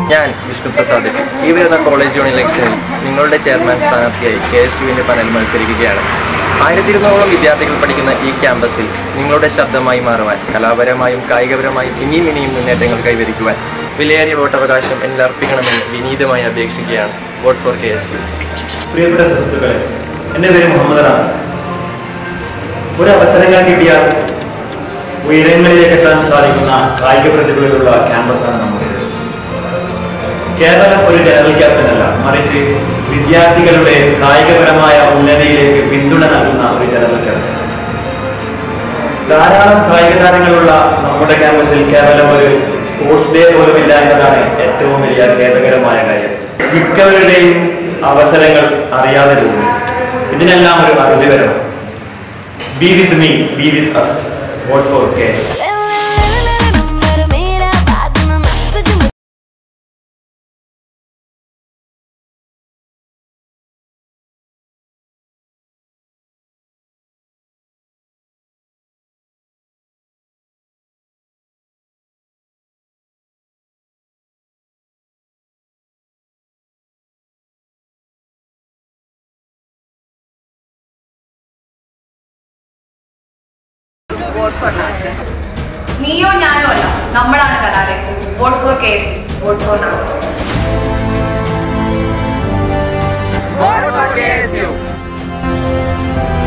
ഞാൻ വിഷ്ണു പ്രസാദ് ഈ വരുന്ന കോളേജ് യൂണിയൻ ഇലക്ഷനിൽ നിങ്ങളുടെ ചെയർമാൻ സ്ഥാനാർത്ഥിയായി കെ എസ് യുവിൻ്റെ പനൽ മത്സരിക്കുകയാണ് ആയിരത്തി ഇരുന്നൂറോളം വിദ്യാർത്ഥികൾ പഠിക്കുന്ന ഈ ക്യാമ്പസിൽ നിങ്ങളുടെ ശബ്ദമായി മാറുവാൻ കലാപരമായും കായികപരമായും ഇനിയും ഇനിയും മുന്നേറ്റങ്ങൾ കൈവരിക്കുവാൻ വിലയേറിയ വോട്ടവകാശം എന്നിൽ അർപ്പിക്കണമെന്ന് വിനീതമായി അപേക്ഷിക്കുകയാണ് vote for K S U പ്രിയപ്പെട്ട സുഹൃത്തുക്കളെ എൻ്റെ പേര് മുഹമ്മദ് റാം ഒരു അവസരങ്ങൾ കിട്ടിയാൽ ഉയരങ്ങളിലേക്ക് എത്താൻ സാധിക്കുന്ന കായിക പ്രതിഭകളുള്ള ക്യാമ്പസാണ് നമ്മുടേത് കേവലം ഒരു ജനറൽ ക്യാപ്റ്റൻ അല്ല മറിച്ച് വിദ്യാർത്ഥികളുടെ കായികപരമായ ഉന്നതിയിലേക്ക് പിന്തുണ നൽകുന്ന ഒരു ജനറൽ ക്യാപ്റ്റൻ ധാരാളം കായിക താരങ്ങളുള്ള നമ്മുടെ ക്യാമ്പസിൽ കേവലം ഒരു സ്പോർട്സ് ഡേ പോലും ഇല്ല എന്നതാണ് ഏറ്റവും വലിയ ഖേദകരമായ കാര്യം മിക്കവരുടെയും അവസരങ്ങൾ അറിയാതെ പോകും ഇതിനെല്ലാം ഒരു അറുതി വരണം be with me be with us vote for K मेरा बाद में मैसेज നീയോ ഞാനോ അല്ല നമ്മളാണ് കലാലയം വോട്ട് ഫോർ കേസ് വോട്ട് ഫോർ നാസ് Vote for KSU.